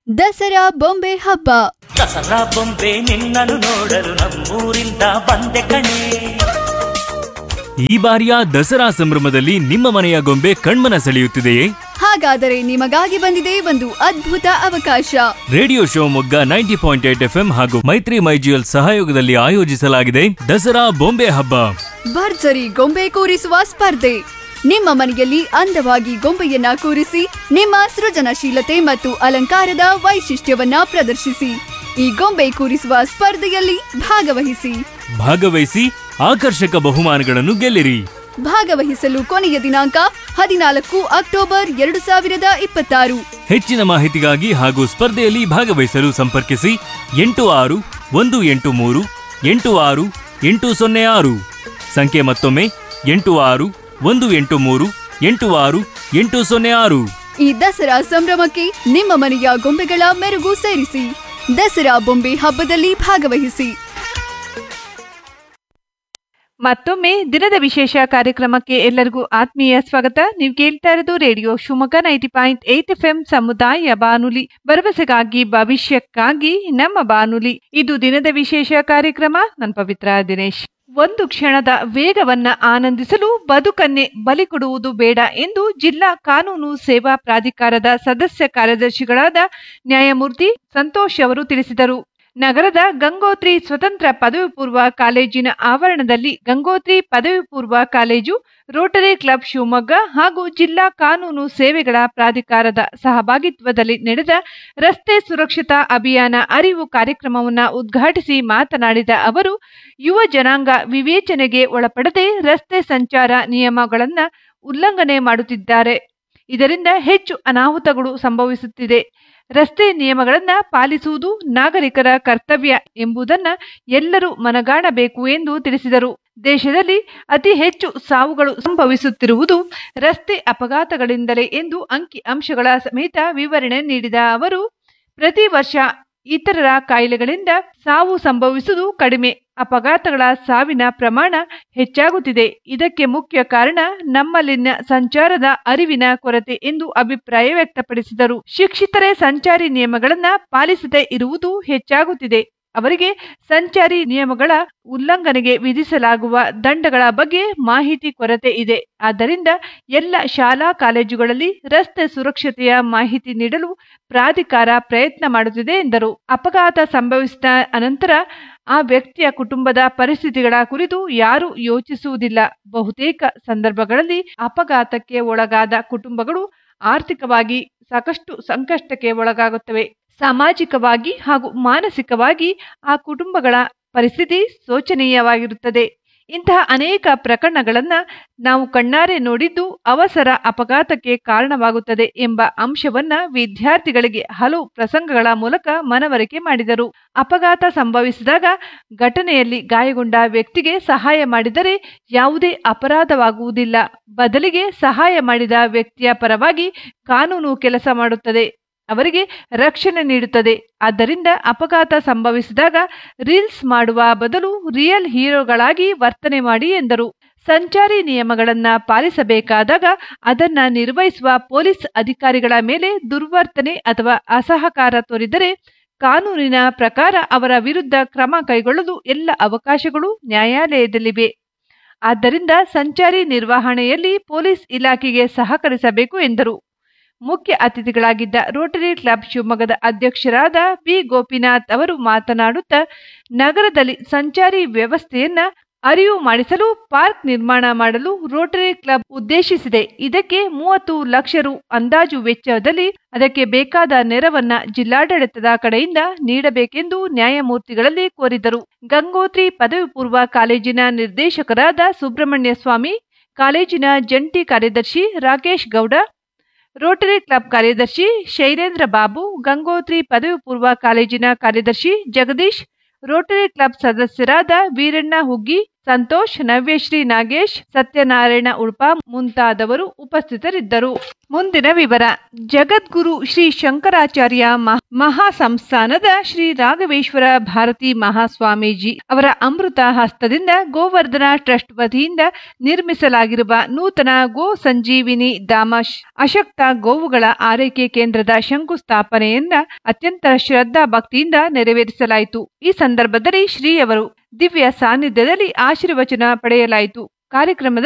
ದಸರಾ ಬೊಂಬೆ ಹಬ್ಬ ದಸರಾ ಬೊಂಬೆ ನಿನ್ನನ್ನು ನೋಡಲು ನಮ್ಮೂರಿಂದ ಬಂದೆ ಕಣೆ ಈ ಬಾರಿಯ ದಸರಾ ಸಂಭ್ರಮದಲ್ಲಿ ನಿಮ್ಮ ಮನೆಯ ಗೊಂಬೆ ಕಣ್ಮನ ಸೆಳೆಯುತ್ತಿದೆಯೇ ಹಾಗಾದರೆ ನಿಮಗಾಗಿ ಬಂದಿದೆ ಒಂದು ಅದ್ಭುತ ಅವಕಾಶ radio Shivamogga ninety point eight F ಹಾಗೂ ಮೈತ್ರಿ ಮೈಜಿಎಲ್ ಸಹಯೋಗದಲ್ಲಿ ಆಯೋಜಿಸಲಾಗಿದೆ ದಸರಾ ಬೊಂಬೆ ಹಬ್ಬ ಭರ್ಜರಿ ಗೊಂಬೆ ಕೂರಿಸುವ ಸ್ಪರ್ಧೆ ನಿಮ್ಮ ಮನೆಯಲ್ಲಿ ಅಂದವಾಗಿ ಗೊಂಬೆಯನ್ನ ಕೂರಿಸಿ ನಿಮ್ಮ ಸೃಜನಶೀಲತೆ ಮತ್ತು ಅಲಂಕಾರದ ವೈಶಿಷ್ಟ್ಯವನ್ನ ಪ್ರದರ್ಶಿಸಿ ಈ ಗೊಂಬೆ ಕೂರಿಸುವ ಸ್ಪರ್ಧೆಯಲ್ಲಿ ಭಾಗವಹಿಸಿ ಭಾಗವಹಿಸಿ ಆಕರ್ಷಕ ಬಹುಮಾನಗಳನ್ನು ಗೆಲ್ಲಿರಿ ಭಾಗವಹಿಸಲು ಕೊನೆಯ ದಿನಾಂಕ ಹದಿನಾಲ್ಕು ಅಕ್ಟೋಬರ್ ಎರಡು ಸಾವಿರದ ಇಪ್ಪತ್ತಾರು ಹೆಚ್ಚಿನ ಮಾಹಿತಿಗಾಗಿ ಹಾಗೂ ಸ್ಪರ್ಧೆಯಲ್ಲಿ ಭಾಗವಹಿಸಲು ಸಂಪರ್ಕಿಸಿ ಎಂಟು ಆರು ಒಂದು ಎಂಟು ಮೂರು ಎಂಟು ಆರು ಎಂಟು ಸೊನ್ನೆ ಆರು ಸಂಖ್ಯೆ ಮತ್ತೊಮ್ಮೆ ಎಂಟು ಆರು ಒಂದು ಎಂಟು ಮೂರು ಎಂಟು ಆರು ಎಂಟು ಸೊನ್ನೆ ಆರು ಈ ದಸರಾ ಸಂಭ್ರಮಕ್ಕೆ ನಿಮ್ಮ ಮನೆಯ ಗೊಂಬೆಗಳ ಮೆರುಗು ಸೇರಿಸಿ ದಸರಾ ಬೊಂಬೆ ಹಬ್ಬದಲ್ಲಿ ಭಾಗವಹಿಸಿ ಮತ್ತೊಮ್ಮೆ ದಿನದ ವಿಶೇಷ ಕಾರ್ಯಕ್ರಮಕ್ಕೆ ಎಲ್ಲರಿಗೂ ಆತ್ಮೀಯ ಸ್ವಾಗತ ನೀವು ಕೇಳ್ತಾ ಇರೋದು radio Shivamogga ninety point eight F M ಸಮುದಾಯ ಬಾನುಲಿ ಭರವಸೆಗಾಗಿ ಭವಿಷ್ಯಕ್ಕಾಗಿ ನಮ್ಮ ಬಾನುಲಿ ಇದು ದಿನದ ವಿಶೇಷ ಕಾರ್ಯಕ್ರಮ ನನ್ನ ಪವಿತ್ರ ದಿನೇಶ್ ಒಂದು ಕ್ಷಣದ ವೇಗವನ್ನ ಆನಂದಿಸಲು ಬದುಕನ್ನೇ ಬಲಿ ಕೊಡುವುದು ಬೇಡ ಎಂದು ಜಿಲ್ಲಾ ಕಾನೂನು ಸೇವಾ ಪ್ರಾಧಿಕಾರದ ಸದಸ್ಯ ಕಾರ್ಯದರ್ಶಿಗಳಾದ ನ್ಯಾಯಮೂರ್ತಿ ಸಂತೋಷ್ ಅವರು ತಿಳಿಸಿದರು ನಗರದ ಗಂಗೋತ್ರಿ ಸ್ವತಂತ್ರ ಪದವಿ ಪೂರ್ವ ಕಾಲೇಜಿನ ಆವರಣದಲ್ಲಿ ಗಂಗೋತ್ರಿ ಪದವಿ ಪೂರ್ವ ಕಾಲೇಜು ರೋಟರಿ ಕ್ಲಬ್ ಶಿವಮೊಗ್ಗ ಹಾಗೂ ಜಿಲ್ಲಾ ಕಾನೂನು ಸೇವೆಗಳ ಪ್ರಾಧಿಕಾರದ ಸಹಭಾಗಿತ್ವದಲ್ಲಿ ನಡೆದ ರಸ್ತೆ ಸುರಕ್ಷತಾ ಅಭಿಯಾನ ಅರಿವು ಕಾರ್ಯಕ್ರಮವನ್ನು ಉದ್ಘಾಟಿಸಿ ಮಾತನಾಡಿದ ಅವರು ಯುವ ಜನಾಂಗ ವಿವೇಚನೆಗೆ ಒಳಪಡದೆ ರಸ್ತೆ ಸಂಚಾರ ನಿಯಮಗಳನ್ನು ಉಲ್ಲಂಘನೆ ಮಾಡುತ್ತಿದ್ದಾರೆ ಇದರಿಂದ ಹೆಚ್ಚು ಅನಾಹುತಗಳು ಸಂಭವಿಸುತ್ತಿದೆ ರಸ್ತೆ ನಿಯಮಗಳನ್ನ ಪಾಲಿಸುವುದು ನಾಗರಿಕರ ಕರ್ತವ್ಯ ಎಂಬುದನ್ನ ಎಲ್ಲರೂ ಮನಗಾಣಬೇಕು ಎಂದು ತಿಳಿಸಿದರು ದೇಶದಲ್ಲಿ ಅತಿ ಹೆಚ್ಚು ಸಾವುಗಳು ಸಂಭವಿಸುತ್ತಿರುವುದು ರಸ್ತೆ ಅಪಘಾತಗಳಿಂದಲೇ ಎಂದು ಅಂಕಿ ಅಂಶಗಳ ಸಮೇತ ವಿವರಣೆ ನೀಡಿದ ಅವರು ಪ್ರತಿ ವರ್ಷ ಇತರರ ಕಾಯಿಲೆಗಳಿಂದ ಸಾವು ಸಂಭವಿಸುವುದು ಕಡಿಮೆ ಅಪಘಾತಗಳ ಸಾವಿನ ಪ್ರಮಾಣ ಹೆಚ್ಚಾಗುತ್ತಿದೆ ಇದಕ್ಕೆ ಮುಖ್ಯ ಕಾರಣ ನಮ್ಮಲ್ಲಿನ ಸಂಚಾರದ ಅರಿವಿನ ಕೊರತೆ ಎಂದು ಅಭಿಪ್ರಾಯ ವ್ಯಕ್ತಪಡಿಸಿದರು ಶಿಕ್ಷಿತರೇ ಸಂಚಾರಿ ನಿಯಮಗಳನ್ನ ಪಾಲಿಸದೇ ಇರುವುದು ಹೆಚ್ಚಾಗುತ್ತಿದೆ ಅವರಿಗೆ ಸಂಚಾರಿ ನಿಯಮಗಳ ಉಲ್ಲಂಘನೆಗೆ ವಿಧಿಸಲಾಗುವ ದಂಡಗಳ ಬಗ್ಗೆ ಮಾಹಿತಿ ಕೊರತೆ ಇದೆ ಆದ್ದರಿಂದ ಎಲ್ಲ ಶಾಲಾ ಕಾಲೇಜುಗಳಲ್ಲಿ ರಸ್ತೆ ಸುರಕ್ಷತೆಯ ಮಾಹಿತಿ ನೀಡಲು ಪ್ರಾಧಿಕಾರ ಪ್ರಯತ್ನ ಮಾಡುತ್ತಿದೆ ಎಂದರು ಅಪಘಾತ ಸಂಭವಿಸಿದ ಅನಂತರ ಆ ವ್ಯಕ್ತಿಯ ಕುಟುಂಬದ ಪರಿಸ್ಥಿತಿಗಳ ಕುರಿತು ಯಾರೂ ಯೋಚಿಸುವುದಿಲ್ಲ ಬಹುತೇಕ ಸಂದರ್ಭಗಳಲ್ಲಿ ಅಪಘಾತಕ್ಕೆ ಒಳಗಾದ ಕುಟುಂಬಗಳು ಆರ್ಥಿಕವಾಗಿ ಸಾಕಷ್ಟು ಸಂಕಷ್ಟಕ್ಕೆ ಒಳಗಾಗುತ್ತವೆ ಸಾಮಾಜಿಕವಾಗಿ ಹಾಗೂ ಮಾನಸಿಕವಾಗಿ ಆ ಕುಟುಂಬಗಳ ಪರಿಸ್ಥಿತಿ ಶೋಚನೀಯವಾಗಿರುತ್ತದೆ ಇಂತಹ ಅನೇಕ ಪ್ರಕರಣಗಳನ್ನ ನಾವು ಕಣ್ಣಾರೆ ನೋಡಿದ್ದು ಅವಸರ ಅಪಘಾತಕ್ಕೆ ಕಾರಣವಾಗುತ್ತದೆ ಎಂಬ ಅಂಶವನ್ನ ವಿದ್ಯಾರ್ಥಿಗಳಿಗೆ ಹಲವು ಪ್ರಸಂಗಗಳ ಮೂಲಕ ಮನವರಿಕೆ ಮಾಡಿದರು ಅಪಘಾತ ಸಂಭವಿಸಿದಾಗ ಘಟನೆಯಲ್ಲಿ ಗಾಯಗೊಂಡ ವ್ಯಕ್ತಿಗೆ ಸಹಾಯ ಮಾಡಿದರೆ ಯಾವುದೇ ಅಪರಾಧವಾಗುವುದಿಲ್ಲ ಬದಲಿಗೆ ಸಹಾಯ ಮಾಡಿದ ವ್ಯಕ್ತಿಯ ಪರವಾಗಿ ಕಾನೂನು ಕೆಲಸ ಮಾಡುತ್ತದೆ ಅವರಿಗೆ ರಕ್ಷಣೆ ನೀಡುತ್ತದೆ ಆದ್ದರಿಂದ ಅಪಘಾತ ಸಂಭವಿಸಿದಾಗ ರೀಲ್ಸ್ ಮಾಡುವ ಬದಲು ರಿಯಲ್ ಹೀರೋಗಳಾಗಿ ವರ್ತನೆ ಮಾಡಿ ಎಂದರು ಸಂಚಾರಿ ನಿಯಮಗಳನ್ನ ಪಾಲಿಸಬೇಕಾದಾಗ ಅದನ್ನ ನಿರ್ವಹಿಸುವ ಪೊಲೀಸ್ ಅಧಿಕಾರಿಗಳ ಮೇಲೆ ದುರ್ವರ್ತನೆ ಅಥವಾ ಅಸಹಕಾರ ತೋರಿದರೆ ಕಾನೂನಿನ ಪ್ರಕಾರ ಅವರ ವಿರುದ್ಧ ಕ್ರಮ ಕೈಗೊಳ್ಳಲು ಎಲ್ಲ ಅವಕಾಶಗಳು ನ್ಯಾಯಾಲಯದಲ್ಲಿವೆ ಆದ್ದರಿಂದ ಸಂಚಾರಿ ನಿರ್ವಹಣೆಯಲ್ಲಿ ಪೊಲೀಸ್ ಇಲಾಖೆಗೆ ಸಹಕರಿಸಬೇಕು ಎಂದರು ಮುಖ್ಯ ಅತಿಥಿಗಳಾಗಿದ್ದ ರೋಟರಿ ಕ್ಲಬ್ ಶಿವಮೊಗ್ಗದ ಅಧ್ಯಕ್ಷರಾದ ಬಿ ಗೋಪಿನಾಥ್ ಅವರು ಮಾತನಾಡುತ್ತಾ ನಗರದಲ್ಲಿ ಸಂಚಾರಿ ವ್ಯವಸ್ಥೆಯನ್ನ ಅರಿವು ಮಾಡಿಸಲು ಪಾರ್ಕ್ ನಿರ್ಮಾಣ ಮಾಡಲು ರೋಟರಿ ಕ್ಲಬ್ ಉದ್ದೇಶಿಸಿದೆ ಇದಕ್ಕೆ ಮೂವತ್ತು ಲಕ್ಷ ರು ಅಂದಾಜು ವೆಚ್ಚದಲ್ಲಿ ಅದಕ್ಕೆ ಬೇಕಾದ ನೆರವನ್ನ ಜಿಲ್ಲಾಡಳಿತದ ಕಡೆಯಿಂದ ನೀಡಬೇಕೆಂದು ನ್ಯಾಯಮೂರ್ತಿಗಳಲ್ಲಿ ಕೋರಿದರು ಗಂಗೋತ್ರಿ ಪದವಿ ಪೂರ್ವ ಕಾಲೇಜಿನ ನಿರ್ದೇಶಕರಾದ ಸುಬ್ರಹ್ಮಣ್ಯ ಸ್ವಾಮಿ ಕಾಲೇಜಿನ ಜಂಟಿ ಕಾರ್ಯದರ್ಶಿ ರಾಕೇಶ್ ಗೌಡ ರೋಟರಿ ಕ್ಲಬ್ ಕಾರ್ಯದರ್ಶಿ ಶೈಲೇಂದ್ರ ಬಾಬು ಗಂಗೋತ್ರಿ ಪದವಿ ಪೂರ್ವ ಕಾಲೇಜಿನ ಕಾರ್ಯದರ್ಶಿ ಜಗದೀಶ್ ರೋಟರಿ ಕ್ಲಬ್ ಸದಸ್ಯರಾದ ವೀರಣ್ಣ ಹುಗ್ಗಿ ಸಂತೋಷ್ ನವ್ಯಶ್ರೀ ನಾಗೇಶ್ ಸತ್ಯನಾರಾಯಣ ಉಳ್ಪ ಮುಂತಾದವರು ಉಪಸ್ಥಿತರಿದ್ದರು ಮುಂದಿನ ವಿವರ ಜಗದ್ಗುರು ಶ್ರೀ ಶಂಕರಾಚಾರ್ಯ ಮಹಾ- ಮಹಾಸಂಸ್ಥಾನದ ಶ್ರೀ ರಾಘವೇಶ್ವರ ಭಾರತಿ ಮಹಾಸ್ವಾಮೀಜಿ ಅವರ ಅಮೃತ ಹಸ್ತದಿಂದ ಗೋವರ್ಧನ ಟ್ರಸ್ಟ್ ವತಿಯಿಂದ ನಿರ್ಮಿಸಲಾಗಿರುವ ನೂತನ ಗೋ ಸಂಜೀವಿನಿ ಧಾಮ ಶ್- ಅಶಕ್ತ ಗೋವುಗಳ ಆರೈಕೆ ಕೇಂದ್ರದ ಶಂಕುಸ್ಥಾಪನೆಯನ್ನ ಅತ್ಯಂತ ಶ್ರದ್ಧಾ ಭಕ್ತಿಯಿಂದ ನೆರವೇರಿಸಲಾಯಿತು ಈ ಸಂದರ್ಭದಲ್ಲಿ ಶ್ರೀ ಅವರು ದಿವ್ಯ ಸಾನ್ನಿಧ್ಯದಲ್ಲಿ ಆಶೀರ್ವಚನ ಪಡೆಯಲಾಯಿತು ಕಾರ್ಯಕ್ರಮದ